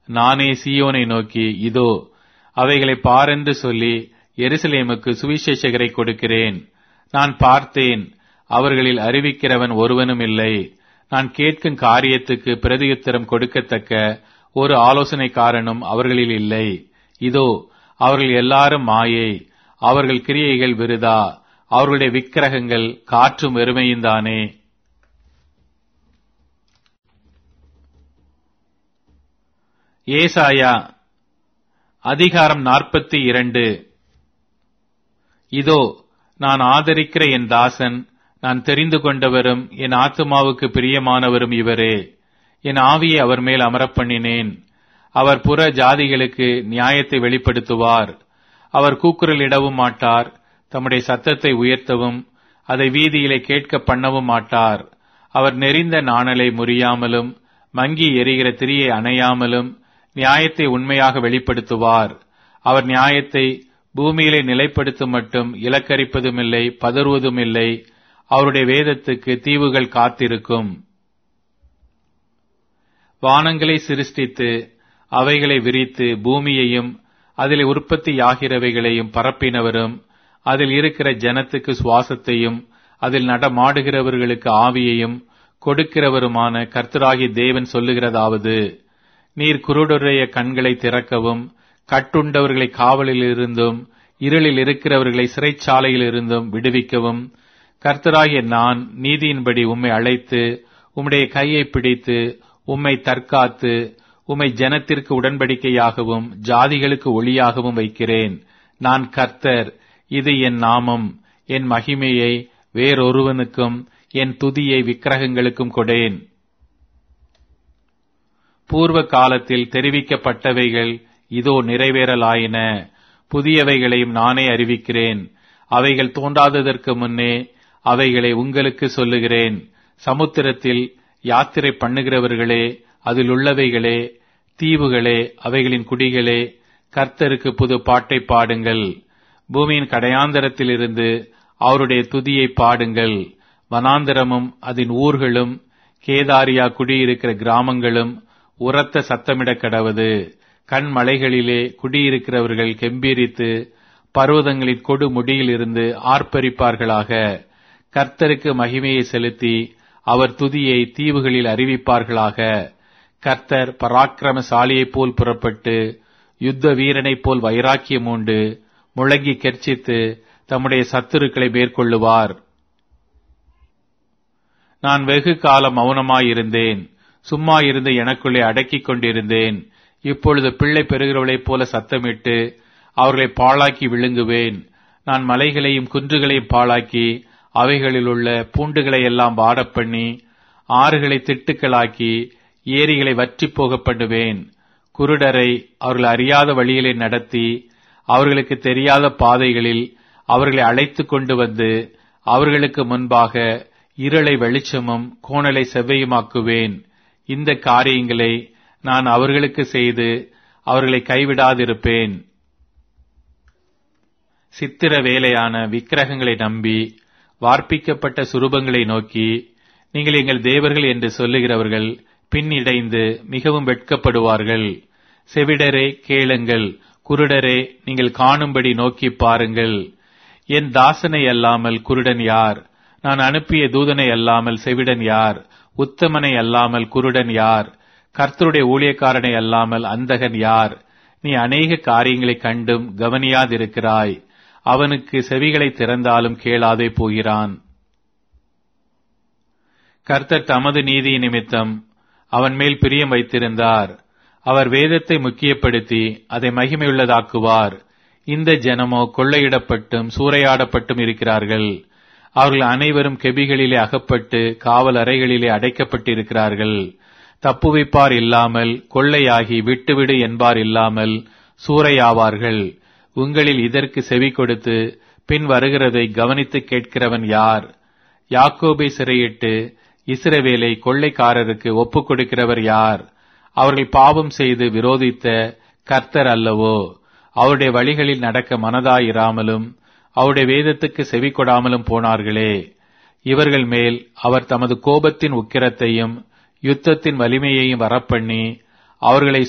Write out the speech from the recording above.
நானே சீயோனை நோக்கி இதோ அவைகளை பாரென்று சொல்லி எருசலேமுக்கு சுவிசேஷகரை கொடுக்கிறேன் நான் பார்த்தேன் அவர்களில் அறிவிக்கிறவன் ஒருவனும் இல்லை நான் கேட்கும் காரியத்துக்கு பிரதியுத்தரம் கொடுக்கத்தக்க ஒரு ஆலோசனைக்காரனும் அவர்களில் இல்லை இதோ அவர்கள் எல்லாரும் மாயை அவர்கள் கிரியைகள் விருதா அவர்களுடைய விக்கிரகங்கள் காற்றும் வெறுமையுந்தானே ஏசாயா அதிகாரம் நாற்பத்தி இரண்டு இதோ நான் ஆதரிக்கிற என் தாசன் நான் தெரிந்து கொண்டவரும் என் ஆத்துமாவுக்கு பிரியமானவரும் இவரே என் ஆவியை அவர் மேல் அமரப் பண்ணினேன் அவர் புற ஜாதிகளுக்கு நியாயத்தை வெளிப்படுத்துவார் அவர் கூக்குரலிடவும் மாட்டார் தம்முடைய சத்தத்தை உயர்த்தவும் அதை வீதியிலே கேட்க பண்ணவும் மாட்டார் அவர் நெறிந்த நாணலை முறியாமலும் மங்கி எரிகிற திரியை அணையாமலும் நியாயத்தை உண்மையாக வெளிப்படுத்துவார் அவர் நியாயத்தை பூமியிலே நிலைப்படுத்தும் மட்டும் இலக்கரிப்பதுமில்லை பதறுவதுமில்லை அவருடைய வேதத்துக்கு தீவுகள் காத்திருக்கும் வானங்களை சிருஷ்டித்து அவைகளை விரித்து பூமியையும் அதில் உற்பத்தியாகிறவைகளையும் பரப்பினவரும் அதில் இருக்கிற ஜனத்துக்கு சுவாசத்தையும் அதில் நடமாடுகிறவர்களுக்கு ஆவியையும் கொடுக்கிறவருமான கர்த்தராகி தேவன் சொல்லுகிறதாவது நீர் குருடுடைய கண்களை திறக்கவும் கட்டுண்டவர்களை காவலில் இருந்தும் இருளில் இருக்கிறவர்களை சிறைச்சாலையில் இருந்தும் விடுவிக்கவும் கர்த்தராகிய நான் நீதியின்படி உம்மை அழைத்து உம்முடைய கையை பிடித்து உம்மை தற்காத்து உம்மை ஜனத்திற்கு உடன்படிக்கையாகவும் ஜாதிகளுக்கு ஒளியாகவும் வைக்கிறேன் நான் கர்த்தர் இது என் நாமம் என் மகிமையை வேறொருவனுக்கும் என் துதியை விக்கிரகங்களுக்கும் கொடேன் பூர்வ காலத்தில் தெரிவிக்கப்பட்டவைகள் இதோ நிறைவேறலாயின புதியவைகளையும் நானே அறிவிக்கிறேன் அவைகள் தோன்றாததற்கு முன்னே அவைகளை உங்களுக்கு சொல்லுகிறேன் சமுத்திரத்தில் யாத்திரை பண்ணுகிறவர்களே அதில் உள்ளவைகளே தீவுகளே அவைகளின் குடிகளே கர்த்தருக்கு புது பாட்டை பாடுங்கள் பூமியின் கடையாந்தரத்திலிருந்து அவருடைய துதியை பாடுங்கள் வனாந்தரமும் அதன் ஊர்களும் கேதாரியா குடியிருக்கிற கிராமங்களும் உரத்த சத்தமிடக் கடவது கண்மலைகளிலே குடியிருக்கிறவர்கள் கெம்பீரித்து பர்வதங்களின் கொடு முடியிலிருந்து ஆர்ப்பரிப்பார்களாக கர்த்தருக்கு மகிமையை செலுத்தி அவர் துதியை தீவுகளில் அறிவிப்பார்களாக கர்த்தர் பராக்கிரமசாலியைப் போல் புறப்பட்டு யுத்த வீரனைப் போல் வைராக்கியம் உண்டு முழங்கி கெர்ச்சித்து தம்முடைய சத்துருக்களை மேற்கொள்ளுவார் நான் வெகு காலம் மௌனமாயிருந்தேன் சும்மா இருந்து எனக்குள்ளே அடக்கிக் கொண்டிருந்தேன் இப்பொழுது பிள்ளை பெறுகிறவளைப் போல சத்தமிட்டு அவர்களை பாழாக்கி விழுங்குவேன் நான் மலைகளையும் குன்றுகளையும் பாழாக்கி அவைகளில் உள்ள பூண்டுகளை எல்லாம் வாடப் பண்ணி ஆறுகளை திட்டுக்களாக்கி ஏரிகளை வற்றிப் போக பண்ணுவேன் குருடரை அவர்கள் அறியாத வழியிலே நடத்தி அவர்களுக்கு தெரியாத பாதைகளில் அவர்களை அழைத்துக் கொண்டு வந்து அவர்களுக்கு முன்பாக இருளை வெளிச்சமும் கோணலை செவ்வையுமாக்குவேன் இந்த காரியங்களை நான் அவர்களுக்கு செய்து அவர்களை கைவிடாதிருப்பேன் சித்திர வேலையான விக்கிரகங்களை நம்பி வார்ப்பிக்கப்பட்ட சுரூபங்களை நோக்கி நீங்கள் எங்கள் தேவர்கள் என்று சொல்லுகிறவர்கள் பின்னிடைந்து மிகவும் வெட்கப்படுவார்கள் செவிடரே கேளுங்கள் குருடரே நீங்கள் காணும்படி நோக்கி பாருங்கள் என் தாசனை அல்லாமல் குருடன் யார் நான் அனுப்பிய தூதனை அல்லாமல் செவிடன் யார் உத்தமனை அல்லாமல் குருடன் யார் கர்த்தருடைய ஊழியக்காரனை அல்லாமல் அந்தகன் யார் நீ அநேக காரியங்களை கண்டும் கவனியாதிருக்கிறாய் அவனுக்கு செவிகளை திறந்தாலும் கேளாதே போகிறான் கர்த்தர் தமது நீதி நிமித்தம் அவன் மேல் பிரியம் வைத்திருந்தார் அவர் வேதத்தை முக்கியப்படுத்தி அதை மகிமையுள்ளதாக்குவார் இந்த ஜனமோ கொள்ளையிடப்பட்டும் சூறையாடப்பட்டும் இருக்கிறார்கள் அவர்கள் அனைவரும் கெபிகளிலே அகப்பட்டு காவல் அறைகளிலே அடைக்கப்பட்டிருக்கிறார்கள் தப்புவிப்பார் இல்லாமல் கொள்ளையாகி விட்டுவிடு என்பார் இல்லாமல் சூறையாவார்கள் உங்களில் இதற்கு செவி கொடுத்து பின் வருகிறதை கவனித்து கேட்கிறவன் யார் யாக்கோபை சிறையிட்டு இஸ்ரவேலை கொள்ளைக்காரருக்கு ஒப்புக் கொடுக்கிறவர் யார் அவர்கள் பாவம் செய்து விரோதித்த கர்த்தர் அல்லவோ அவருடைய வழிகளில் நடக்க மனதாயிராமலும் அவருடைய வேதத்துக்கு செவி கொடாமலும் போனார்களே இவர்கள் மேல் அவர் தமது கோபத்தின் உக்கிரத்தையும் யுத்தத்தின் வலிமையையும் வரப்பண்ணி அவர்களை